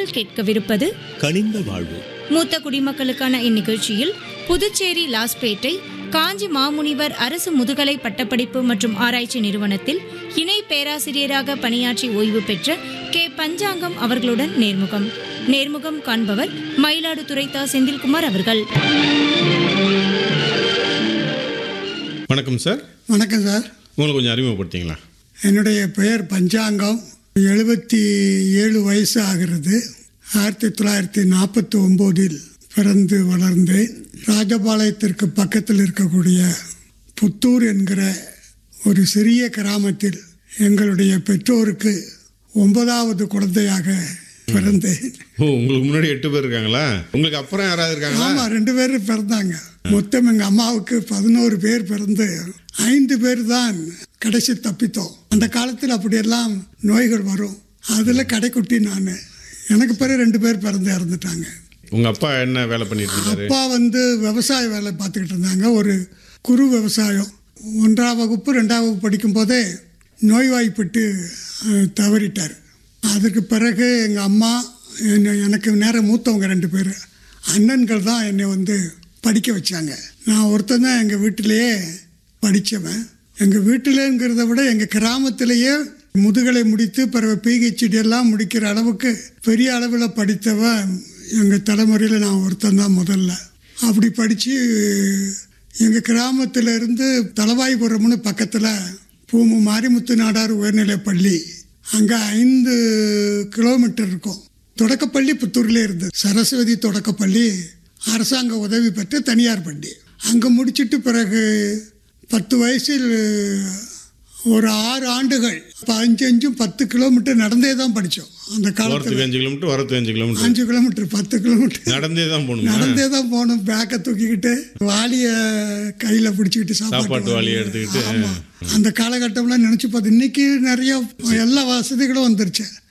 நீங்கள் கேட்கவிருப்பது கனிந்த வாழ்வு மூத்த குடிமக்களுக்கான இந்நிகழ்ச்சியில் புதுச்சேரி லாஸ்பேட்டை காஞ்சி மாமுனிவர் அரசு முதுகலை பட்டப்படிப்பு மற்றும் ஆராய்ச்சி நிறுவனத்தில் இணை பேராசிரியராக பணியாற்றி ஓய்வு பெற்ற கே பஞ்சாங்கம் அவர்களுடன் நேர்முகம் நேர்முகம் காண்பவர் மயிலாடுதுறை தா செந்தில்குமார் அவர்கள் வணக்கம் சார் வணக்கம் சார் உங்களை கொஞ்சம் அறிமுகப்படுத்திங்களா என்னுடைய பெயர் பஞ்சாங்கம் எழுபத்தி ஏழு வயசு ஆகிறது ஆயிரத்தி தொள்ளாயிரத்தி நாற்பத்தி ஒம்போதில் பிறந்து வளர்ந்தேன் ராஜபாளையத்திற்கு பக்கத்தில் இருக்கக்கூடிய புத்தூர் என்கிற ஒரு சிறிய கிராமத்தில் எங்களுடைய பெற்றோருக்கு ஒன்பதாவது குழந்தையாக பிறந்தேன் ஓ உங்களுக்கு முன்னாடி எட்டு பேர் இருக்காங்களா உங்களுக்கு அப்புறம் யாராவது இருக்காங்களா ஆமா ரெண்டு பேரும் பிறந்தாங்க மொத்தம் எங்க அம்மாவுக்கு பதினோரு பேர் பிறந்து ஐந்து பேர் தான் கடைசி தப்பித்தோம் அந்த காலத்தில் அப்படியெல்லாம் நோய்கள் வரும் அதுல கடைக்குட்டி நான் எனக்கு பிறகு ரெண்டு பேர் பிறந்து இறந்துட்டாங்க உங்க அப்பா என்ன வேலை பண்ணிட்டு இருக்காரு அப்பா வந்து விவசாய வேலை பார்த்துக்கிட்டு இருந்தாங்க ஒரு குறு விவசாயம் ஒன்றாம் வகுப்பு ரெண்டாம் வகுப்பு படிக்கும் போதே நோய்வாய்ப்பட்டு அஹ், தவறிட்டார் அதுக்கு பிறகு எங்கள் அம்மா என்னை எனக்கு நேரம் மூத்தவங்க ரெண்டு பேர் அண்ணன்கள் தான் என்னை வந்து படிக்க வச்சாங்க நான் ஒருத்தன் தான் எங்கள் வீட்டிலேயே படித்தவன் எங்கள் வீட்டிலேங்கிறத விட எங்கள் கிராமத்திலேயே முதுகலை முடித்து பிறகு பிஹெச்டி எல்லாம் முடிக்கிற அளவுக்கு பெரிய அளவில் படித்தவன் எங்கள் தலைமுறையில் நான் ஒருத்தன் தான் முதல்ல அப்படி படித்து எங்கள் கிராமத்தில் இருந்து தலவாய்புரம்னு பக்கத்தில் பூமு மாரிமுத்து நாடார் உயர்நிலைப் பள்ளி அங்கே ஐந்து கிலோமீட்டர் இருக்கும் தொடக்கப்பள்ளி புத்தூர்லேயே இருந்தது சரஸ்வதி தொடக்கப்பள்ளி அரசாங்க உதவி பெற்ற தனியார் பள்ளி அங்கே முடிச்சிட்டு பிறகு பத்து வயசில் ஒரு ஆறு ஆண்டுகள் இப்போ அஞ்சு அஞ்சும் பத்து கிலோமீட்டர் நடந்தே தான் படித்தோம் அந்த போறதுக்கு காலத்தில் அஞ்சு கிலோமீட்டர் வரதுக்கு அஞ்சு கிலோமீட்டர் அஞ்சு கிலோமீட்டர் பத்து கிலோமீட்டர் நடந்தே தான் போகணுமா நடந்தே தான் போகணும் பேக்கை தூக்கிக்கிட்டு வாளிய கையில் பிடிச்சிக்கிட்டு சாப்பாட்டு வாளியை எடுத்துக்கிட்டு. ஆமா. அந்த காலகட்டம்லாம் நினச்சி பார்த்து இன்னைக்கு நிறைய எல்லா வசதிகளும் வந்துருச்சு